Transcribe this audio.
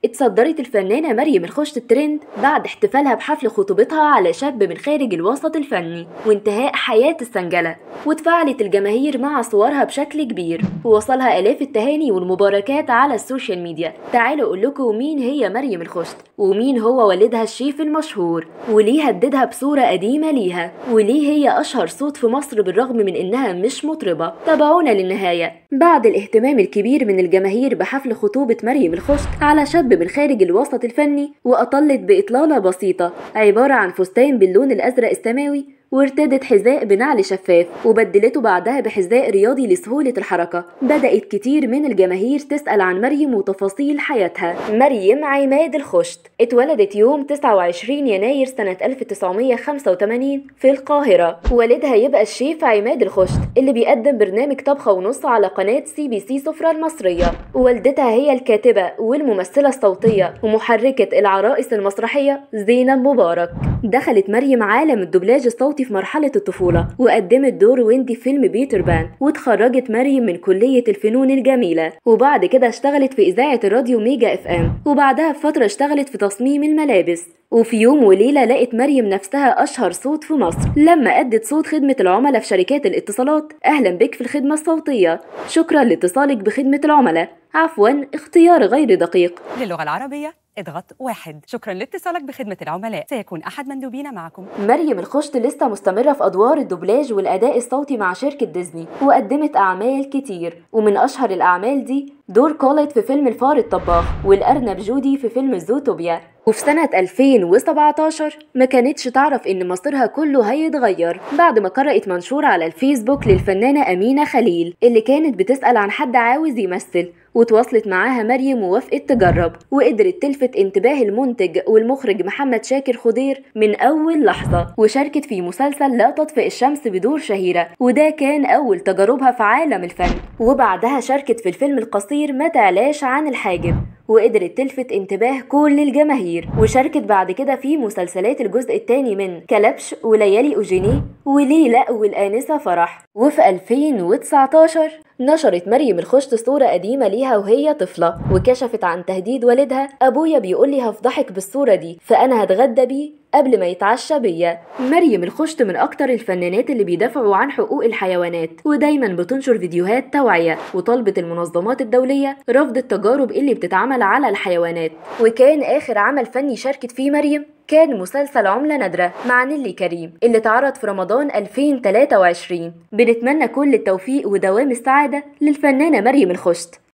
اتصدرت الفنانة مريم الخشت الترند بعد احتفالها بحفل خطوبتها على شاب من خارج الوسط الفني وانتهاء حياة السنجلة وتفاعلت الجماهير مع صورها بشكل كبير ووصلها آلاف التهاني والمباركات على السوشيال ميديا تعالوا أقول لكم مين هي مريم الخشت ومين هو والدها الشيف المشهور وليه هددها بصورة قديمة ليها وليه هي أشهر صوت في مصر بالرغم من إنها مش مطربة تابعونا للنهاية بعد الاهتمام الكبير من الجماهير بحفل خطوبة مريم الخشت على شاب من خارج الوسط الفني وأطلت بإطلالة بسيطة عبارة عن فستان باللون الأزرق السماوي وارتدت حذاء بنعل شفاف وبدلته بعدها بحذاء رياضي لسهولة الحركة بدأت كتير من الجماهير تسأل عن مريم وتفاصيل حياتها مريم عماد الخشت اتولدت يوم 29 يناير سنة 1985 في القاهرة والدها يبقى الشيف عماد الخشت اللي بيقدم برنامج طبخة ونص على قناة سي بي سي سفرة المصرية ووالدتها هي الكاتبة والممثلة الصوتية ومحركة العرائس المسرحية زينب مبارك دخلت مريم عالم الدبلاج الصوتي في مرحلة الطفولة وقدمت دور ويندي في فيلم بيتر بان واتخرجت مريم من كلية الفنون الجميلة وبعد كده اشتغلت في إذاعة الراديو ميجا اف ام وبعدها بفترة اشتغلت في تصميم الملابس وفي يوم وليلة لقت مريم نفسها أشهر صوت في مصر لما أدت صوت خدمة العملاء في شركات الاتصالات أهلا بك في الخدمة الصوتية شكرا لاتصالك بخدمة العملاء عفوا اختيار غير دقيق للغة العربية اضغط واحد شكرا لاتصالك بخدمة العملاء سيكون أحد مندوبينا معكم مريم الخشت لسه مستمرة في أدوار الدوبلاج والأداء الصوتي مع شركة ديزني وقدمت أعمال كتير ومن أشهر الأعمال دي دور كولت في فيلم الفار الطباخ والأرنب جودي في فيلم زوتوبيا وفي سنة 2017 ما كانتش تعرف إن مصيرها كله هيتغير بعد ما قرأت منشور على الفيسبوك للفنانة أمينة خليل اللي كانت بتسأل عن حد عاوز يمثل وتواصلت معاها مريم ووافقت تجرب وقدرت تلفت انتباه المنتج والمخرج محمد شاكر خضير من أول لحظة وشاركت في مسلسل لا تطفئ الشمس بدور شهيرة وده كان أول تجاربها في عالم الفن وبعدها شاركت في الفيلم القصير ما تعلاش عن الحاجب وقدرت تلفت انتباه كل الجماهير وشاركت بعد كده في مسلسلات الجزء الثاني من كلبش وليالي أوجيني وليه لا والآنسة فرح وفي 2019 نشرت مريم الخشت صورة قديمة ليها وهي طفلة وكشفت عن تهديد والدها أبويا بيقول لي هفضحك بالصورة دي فأنا هتغدى بيه قبل ما يتعشى بيا مريم الخشت من أكتر الفنانات اللي بيدافعوا عن حقوق الحيوانات ودايما بتنشر فيديوهات توعية وطالبت المنظمات الدولية رفض التجارب اللي بتتعمل على الحيوانات وكان آخر عمل فني شاركت فيه مريم كان مسلسل عملة نادرة مع نيلي كريم اللي اتعرض في رمضان 2023 بنتمنى كل التوفيق ودوام السعادة للفنانة مريم الخشت